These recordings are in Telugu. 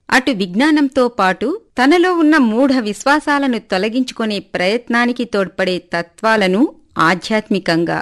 అటు విజ్ఞానంతో పాటు తనలో ఉన్న మూఢ విశ్వాసాలను తొలగించుకునే ప్రయత్నానికి తోడ్పడే తత్వాలను ఆధ్యాత్మికంగా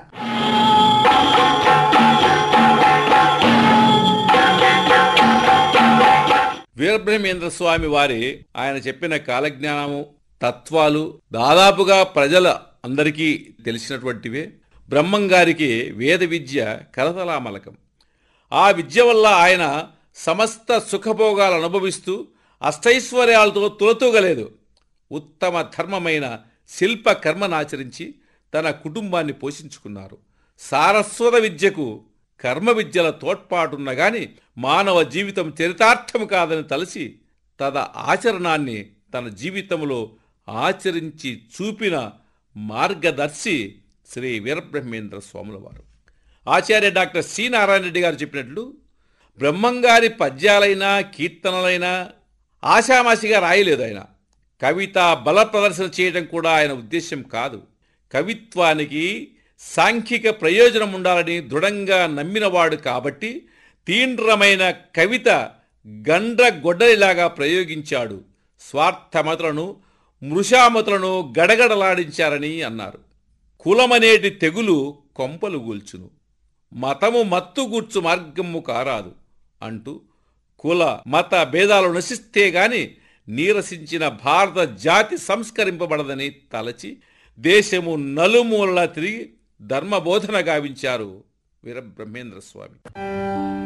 వీరబ్రహ్మేంద్ర స్వామి వారి ఆయన చెప్పిన కాలజ్ఞానము తత్వాలు దాదాపుగా ప్రజల అందరికీ తెలిసినటువంటివే బ్రహ్మం గారికి వేద విద్య కరతలామలకం ఆ విద్య వల్ల ఆయన సమస్త సుఖభోగాలు అనుభవిస్తూ అష్టైశ్వర్యాలతో తులతూగలేదు ఉత్తమ ధర్మమైన శిల్ప కర్మనాచరించి తన కుటుంబాన్ని పోషించుకున్నారు సారస్వత విద్యకు కర్మ విద్యల తోడ్పాటున్న గాని మానవ జీవితం చరితార్థము కాదని తలసి తద ఆచరణాన్ని తన జీవితంలో ఆచరించి చూపిన మార్గదర్శి శ్రీ వీరబ్రహ్మేంద్ర స్వాముల వారు ఆచార్య డాక్టర్ సి నారాయణ రెడ్డి గారు చెప్పినట్లు బ్రహ్మంగారి పద్యాలైనా కీర్తనలైనా ఆషామాషిగా రాయలేదు ఆయన కవిత బల ప్రదర్శన చేయడం కూడా ఆయన ఉద్దేశ్యం కాదు కవిత్వానికి సాంఘిక ప్రయోజనం ఉండాలని దృఢంగా నమ్మినవాడు కాబట్టి తీవ్రమైన కవిత గండ్ర గొడ్డలిలాగా ప్రయోగించాడు స్వార్థమతులను మృషామతులను గడగడలాడించారని అన్నారు కులమనేటి తెగులు కొంపలు గూల్చును మతము మత్తు గూర్చు మార్గము కారాదు అంటూ కుల మత భేదాలు నశిస్తే గాని నీరసించిన భారత జాతి సంస్కరింపబడదని తలచి దేశము నలుమూలలా తిరిగి ధర్మబోధన గావించారు వీరబ్రహ్మేంద్ర స్వామి